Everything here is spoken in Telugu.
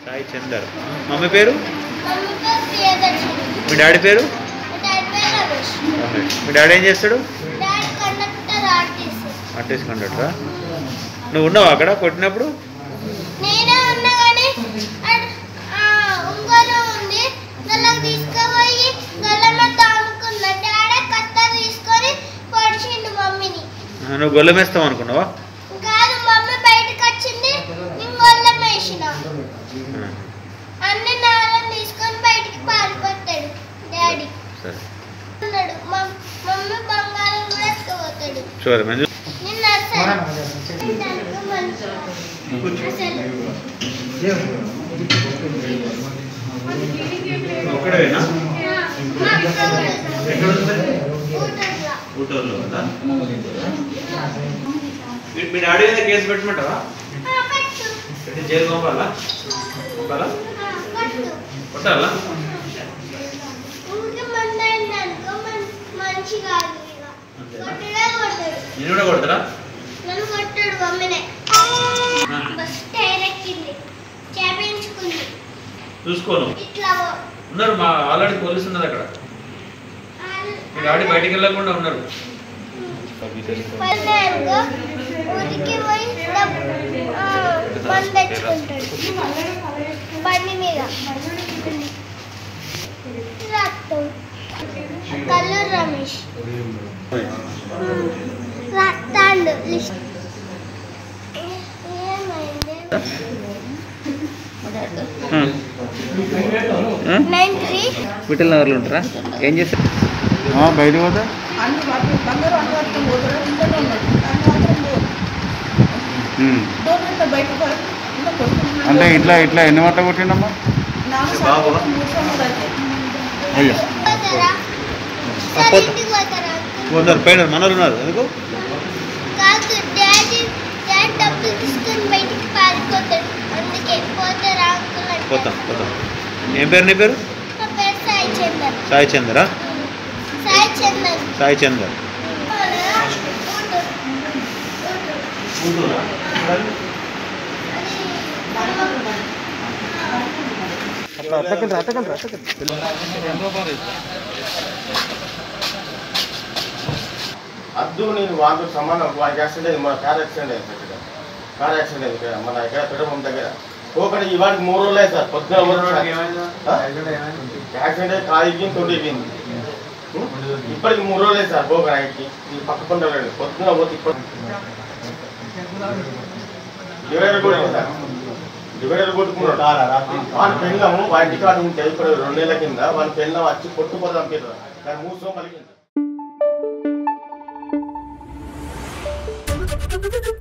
సాయి చందర్ మమ్మీ పేరు మమ్మీ పేరు ప్రియదర్శిని మీ డాడీ పేరు మా డాడీ పేరు రమేష్ మీ డాడీ ఏం చేస్తాడు డాడీ కండక్టర్ ఆర్టీసీ ఆర్టిస్ట్ కండక్టరా నువ్వు ఉన్నావు అక్కడ కొట్టినప్పుడు నేనే ఉన్నా కానీ అడ్- ఆ, ఒంగోలు ఉంది గల్లకు తీసుకుపోయి గల్లలో తాముకున్నా డాడీ కత్తర్ తీసుకొని పొడిచిండు మమ్మీని ఆ, నువ్వు గొల్లెం వేస్తావు అనుకున్నావా కాదు మమ్మీ బయటకు వచ్చింది నేను గొల్లం వేసిన ఆ, అన్ని నాలను తీసుకొని బయటికి పారిపోతాడు డాడీ సరే ఉన్నాడు మమ్- మమ్మీ బంగారం కూడా ఎత్తుకుపోతాడు చూడు మంజు నిన్న అసలు దానికి మంచిగా అసలు ఒక్కడేనా మా అక్క కూడా ఎక్కడ ఉంటుంది ఊటర్లో. ఊటూరులో ఉందా మీ- మీ డాడీ మీద కేసు పెట్టమంటావా ఆ, కట్టు. పెట్టి జైలు పంపాలా పంపాలా ఆ, కట్టు. కొట్టాలా ఊరికే మందు అయిందనుకో మన్- మంచి కాదు ఇక. అంతేనా? కొట్టడే కొట్టాడు నేను కూడా కొడతారా నన్ను కొట్టాడు మమ్మీనే బస్ టైర్ ఎక్కింది చేపించుకుంది చూసుకోను ఇట్లా పో- ఉన్నారు మా ఆల్రెడీ పోలీసు ఉన్నది అక్కడ మీ డాడీ బయటికి వెళ్ళకుండా ఉన్నారు పల్లెనుకో ఊరికి పోయి డబ్బు- ఆ, మందు తెచ్చుకుంటాడు బండి మీద రక్తం కల్లూరు రమేష్ రక్తాండు లిస్ట్ ఏమైంది నైన్ త్రీ విఠల్ నగర్లో ఉంటారా ఏం చేస్తారు బయటకు పోతా అన్ని వాటి బంగారు అనువర్తం పోతారు ఇంట్లోనే ఉన్నాడు దాని మాత్రం పోదు. డోర్ నుండి బయటకు పోయి ఇంట్లో కొట్టుకుంటున్నాడు. అంటే ఇట్లా ఇట్లా ఎన్ని వంట కొట్టిండమ్మా నాలుగు బాబు. సార్లు మూడు సార్లు అయితే అయ్యో పోతారా సరే ఇంటికి పోతారా ఉన్నారు పైన మనోళ్ళు ఉన్నారు ఎందుకు కాదు డాడీ డాడీ డబ్బులు తీసుకొని బయటికి పారిపోతాడు అందుకే పోతారా అంకుల్ అంటే పోతాం పోతాం ఏం పేరు నీ పేరు నా పేరు సాయి చందర్ సాయి చందరా సాయి చందర్ సాయి చందర్ అద్దు నేను వాళ్ళు సమానం వాడికి యాక్సిడెంట్ అయింది మన కార్ యాక్సిడెంట్ అయింది ఇక్కడ కార్ యాక్సిడెంట్ అయింది ఇక్కడ మన ఇక్కడ పెట్టడం దగ్గర ఒకటి ఇవాడికి మూడు రోజులు అయ్యి సార్ పొద్దున మూడు రోజులు ఆ? యాక్సిడెంట్ అయ్యి కాలు ఇగ్గింది తొండి ఇగ్గింది ఉం? ఇప్పటికి మూడు రోజులు అయ్యి సార్ పోక నైట్కి ఈ పక్క పండుగ పొద్దున పోతే ఇప్పుడు డివైడర్ కూడా ఉంది సార్ డివైడర్ కొట్టుకున్నాడు వాడి పెళ్ళము వాడి ఇంటికాడ ఉంటే ఇప్పుడు రెండు నెలల కింద వాడి పెళ్ళం వచ్చి కొట్టుకోదాం పేరు కానీ మూసం కలిగింది